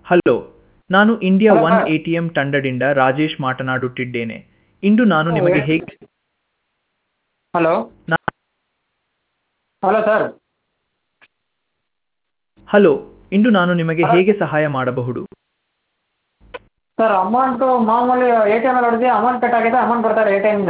Hello ನಾನು India hello one sir. A T M ತಂಡದಿಂದ ರಾಜೇಶ್ ಮಾತನಾಡುತ್ತಿದ್ದೇನೆ ಇಂದು ನಾನು ನಿಮಗೆ ಹೇಗೆ ಹಲೋ ನಾ- ಹಲೋ ಸರ್ ಹಲೋ ಇಂದು ನಾನು ನಿಮಗೆ ಹಲೋ. ಹೇಗೆ ಸಹಾಯ ಮಾಡಬಹುದು ಸರ್ ಅಮೌಂಟು ಮಾಮೂಲಿ ಎ ಟಿ ಎಮ್ ಅಲ್ಲಿ ಹೊಡೆದು ಅಮೌಂಟ್ ಕಟ್ ಆಗಿದೆ ಅಮೌಂಟ್ ಬರ್ತಾರೆ ಎ ಟಿ ಎಮ್ಮಿಂದ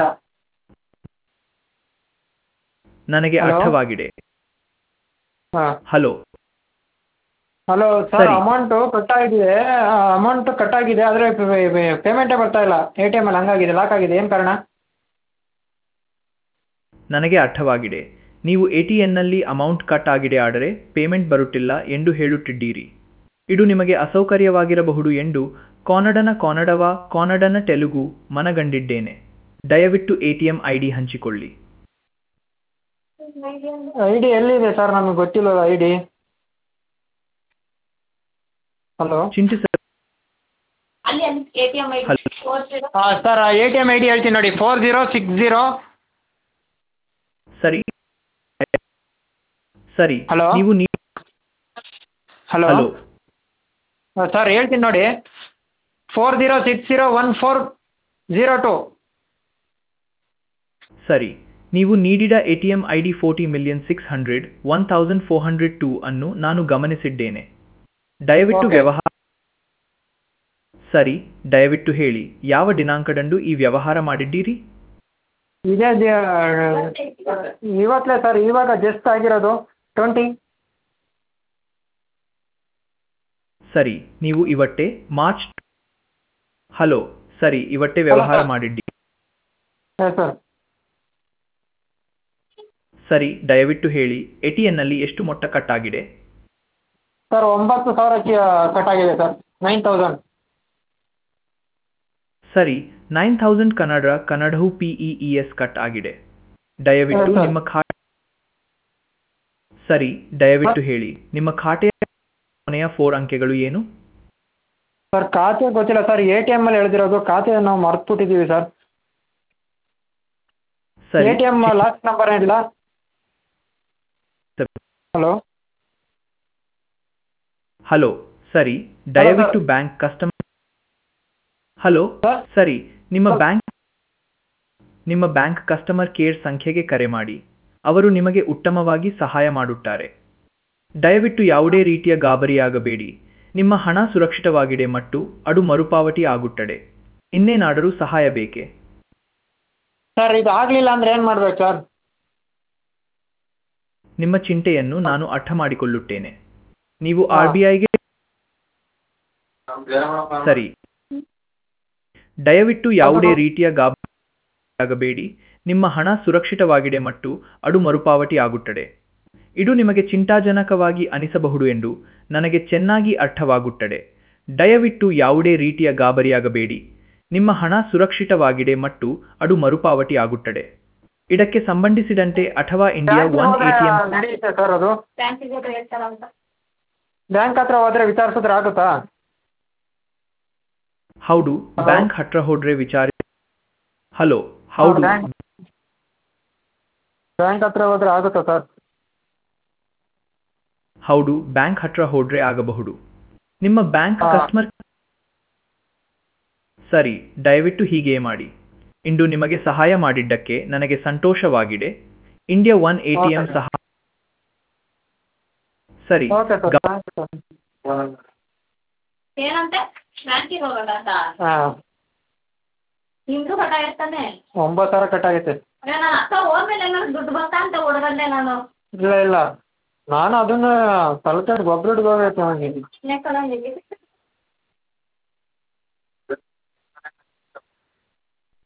ನನಗೆ ಹಲೋ. ಅರ್ಥವಾಗಿದೆ ಹಾಂ ಹಲೋ ಹಲೋ ಸರ್ ಸರಿ. ಅಮೌಂಟು ಕಟ್ ಆಗಿದೆ ಅಮೌಂಟು ಕಟ್ ಆಗಿದೆ ಆದರೆ ಪೇಮೆಂಟೇ ಬರ್ತಾ ಇಲ್ಲ ಎ ಟಿ ಎಮ್ ಅಲ್ಲಿ ಹಂಗಾಗಿದೆ ಲಾಕ್ ಆಗಿದೆ ಏನು ಕಾರಣ ನನಗೆ ಅರ್ಥವಾಗಿದೆ ನೀವು ಎ ಟಿ ಎನ್ನಲ್ಲಿ ಅಮೌಂಟ್ ಕಟ್ ಆಗಿದೆ ಆದರೆ ಪೇಮೆಂಟ್ ಬರುತ್ತಿಲ್ಲ ಎಂದು ಹೇಳುತ್ತಿದ್ದೀರಿ ಇದು ನಿಮಗೆ ಅಸೌಕರ್ಯವಾಗಿರಬಹುದು ಎಂದು ಕಾನಡನ ಕಾನಡವ ಕಾನಡನ ತೆಲುಗು ಮನಗಂಡಿದ್ದೇನೆ ದಯವಿಟ್ಟು A T M I D ಹಂಚಿಕೊಳ್ಳಿ ಐ ಡಿ ಎಲ್ಲಿದೆ ಸರ್ ನಮಗೆ ಗೊತ್ತಿಲ್ಲ ಐ ಡಿ ಹಲೋ ಚಿಂತಿಸ ಅಲ್ಲಿ ಅಲ್ಲಿ A T M I hello. Four zero ಹಾಂ sir A T M I D ಹೇಳ್ತೀನಿ ನೋಡಿ ಫೋರ್ ಜೀರೋ ಸಿಕ್ಸ್ ಜೀರೋ ಸರಿ ಸರಿ ಹಲೋ. ನೀವು ನೀ- ಹಲೋ ಹಲೋ ಸರ್ ಹೇಳ್ತೀನಿ ನೋಡಿ four zero six zero one four zero two ಸರಿ ನೀವು ನೀಡಿದ A T M I D forty million six hundred one thousand four hundred two ಅನ್ನು ನಾನು ಗಮನಿಸಿದ್ದೇನೆ ದಯವಿಟ್ಟು Okay. ವ್ಯವಹಾರ ಸರಿ ದಯವಿಟ್ಟು ಹೇಳಿ ಯಾವ ದಿನಾಂಕದಂದು ಈ ವ್ಯವಹಾರ ಮಾಡಿದ್ದೀರಿ ಇದೇ ಇವತ್ತಲೇ ಸರ್ ಇವಾಗ ಜಸ್ಟ್ ಆಗಿರೋದು ಟ್ವೆಂಟಿ ಸರಿ ನೀವು ಇವತ್ತೇ ಮಾರ್ಚ್ ಹಲೋ ಸರಿ ಇವತ್ತೇ ವ್ಯವಹಾರ sir. ಮಾಡಿದ್ದೀರಿ ಹಾಂ ಸರ್ ಸರಿ ದಯವಿಟ್ಟು ಹೇಳಿ ಎ ಟಿ ಎನ್ನಲ್ಲಿ ಎಷ್ಟು ಮೊತ್ತ ಕಟ್ಟಾಗಿದೆ ಸರ್ ಒಂಬತ್ತು ಸಾವಿರಕ್ಕೆ ಕಟ್ ಆಗಿದೆ ಸರ್ ನೈನ್ ತೌಸಂಡ್ ಸರಿ ನೈನ್ ಥೌಸಂಡ್ ಕನ್ನಡ ಕನ್ನಡವು P E E S cut ಆಗಿದೆ ದಯವಿಟ್ಟು ಹೌದು, ಸರ್. ನಿಮ್ಮ ಖಾತೆ ಸರಿ ದಯವಿಟ್ಟು ಹೇಳಿ ನಿಮ್ಮ ಖಾತೆಯ ಕೊನೆಯ ಫೋರ್ ಅಂಕೆಗಳು ಏನು ಸರ್ ಖಾತೆ ಗೊತ್ತಿಲ್ಲ ಸರ್ ಎ ಟಿ ಎಮ್ ಅಲ್ಲಿ ಎಳೆದಿರೋದು ಖಾತೆ ನಾವು ಮರ್ತ್ಬಿಟ್ಟಿದ್ದೀವಿ ಸರ್ ಸರಿ A T M last number ಏನಿಲ್ಲ ಹಲೋ ಹಲೋ ಸರಿ ದಯವಿಟ್ಟು ಬ್ಯಾಂಕ್ ಕಸ್ಟಮರ್ ಹಲೋ ಸರ್ ಸರಿ ನಿಮ್ಮ ಸರ್. ಬ್ಯಾಂಕ್ ನಿಮ್ಮ ಬ್ಯಾಂಕ್ ಕಸ್ಟಮರ್ ಕೇರ್ ಸಂಖ್ಯೆಗೆ ಕರೆ ಮಾಡಿ ಅವರು ನಿಮಗೆ ಉತ್ತಮವಾಗಿ ಸಹಾಯ ಮಾಡುತ್ತಾರೆ ದಯವಿಟ್ಟು ಯಾವುದೇ ರೀತಿಯ ಗಾಬರಿಯಾಗಬೇಡಿ ನಿಮ್ಮ ಹಣ ಸುರಕ್ಷಿತವಾಗಿದೆ ಮತ್ತು ಅದು ಮರುಪಾವತಿ ಆಗುತ್ತದೆ ಇನ್ನೇನಾದರೂ ಸಹಾಯ ಬೇಕೇ ಸರ್ ಇದು ಆಗಲಿಲ್ಲ ಅಂದರೆ ಏನು ಮಾಡ್ಬೇಕು ಸರ್ ನಿಮ್ಮ ಚಿಂತೆಯನ್ನು ನಾನು ಅರ್ಥ ಮಾಡಿಕೊಳ್ಳುತ್ತೇನೆ ನೀವು ಹಾ. ಆರ್ ಬಿ ಐಗೆ ಸರಿ ದಯವಿಟ್ಟು ಯಾವುದೇ ಅದು- ರೀತಿಯ ಗಾಬರಿಯಾಗಬೇಡಿ ನಿಮ್ಮ ಹಣ ಸುರಕ್ಷಿತವಾಗಿದೆ ಮತ್ತು ಅದು ಮರುಪಾವತಿ ಆಗುತ್ತದೆ ಇದು ನಿಮಗೆ ಚಿಂತಾಜನಕವಾಗಿ ಅನಿಸಬಹುದು ಎಂದು ನನಗೆ ಚೆನ್ನಾಗಿ ಅರ್ಥವಾಗುತ್ತದೆ ದಯವಿಟ್ಟು ಯಾವುದೇ ರೀತಿಯ ಗಾಬರಿಯಾಗಬೇಡಿ ನಿಮ್ಮ ಹಣ ಸುರಕ್ಷಿತವಾಗಿದೆ ಮತ್ತು ಅದು ಮರುಪಾವತಿ ಆಗುತ್ತದೆ ಇದಕ್ಕೆ ಸಂಬಂಧಿಸಿದಂತೆ ಅಥವಾ India one A T M ನಡೆಯುತ್ತೆ ಸರ್ ಅದು ಬ್ಯಾಂಕಿಗೆ ಹೋದ್ರೆ ಹೇಳ್ತಾರಂತ ಬ್ಯಾಂಕ್ ಹತ್ರ ಹೋದ್ರೆ ವಿಚಾರಿಸಿದ್ರೆ ಆಗುತ್ತಾ ಹೌದು ಹಲೋ? ಬ್ಯಾಂಕ್ ಹತ್ರ ಹೋದ್ರೆ ವಿಚಾರಿ ಹಲೋ ಹೌದು ಬ್ಯಾಂಕ್ ಬ್ಯಾಂಕ್ ಹತ್ರ ಹೋದ್ರೆ ಆಗುತ್ತಾ ಸರ್ ಹೌದು ಬ್ಯಾಂಕ್ ಹತ್ರ ಹೋದ್ರೆ ಆಗಬಹುದು ನಿಮ್ಮ ಬ್ಯಾಂಕ್ ಹಾ. ಕಸ್ಟಮರ್ ಸರಿ ದಯವಿಟ್ಟು ಹೀಗೆ ಮಾಡಿ ಇಂದು ನಿಮಗೆ ಸಹಾಯ ಮಾಡಿದ್ದಕ್ಕೆ ನನಗೆ ಸಂತೋಷವಾಗಿದೆ India one A T M Okay, sir. ಸಹ ಸರಿ ಓಕೆ ಸರ್ ಗ- ಥ್ಯಾಂಕ್ ಯು ಸರ್ ಏನಂತೆ ಬ್ಯಾಂಕಿಗೆ ಹೋಗಲ್ಲ ಅಂತ ಹಾಂ ನಿಮ್ದು ಕಟ ಇರ್ತಾನೆ ಒಂಬತ್ತು ಸಾವಿರ ಕಟ್ ಆಗೈತೆ ನನ್ನ ಅಕ್ಕ ಹೋದ್ಮೇಲೆ ಏನಾದ್ರು ದುಡ್ಡು ಬಂತಾ ಅಂತ ಹುಡುಗಂಡೆ ನಾನು ಇಲ್ಲ ಇಲ್ಲ ನಾನು ಅದನ್ನ ತಲಕಾಡ್ ಗೊಬ್ಬರ ಹೋಗೈತೆ ನನಗೆ ನೆಕ್ಕೊಂಡು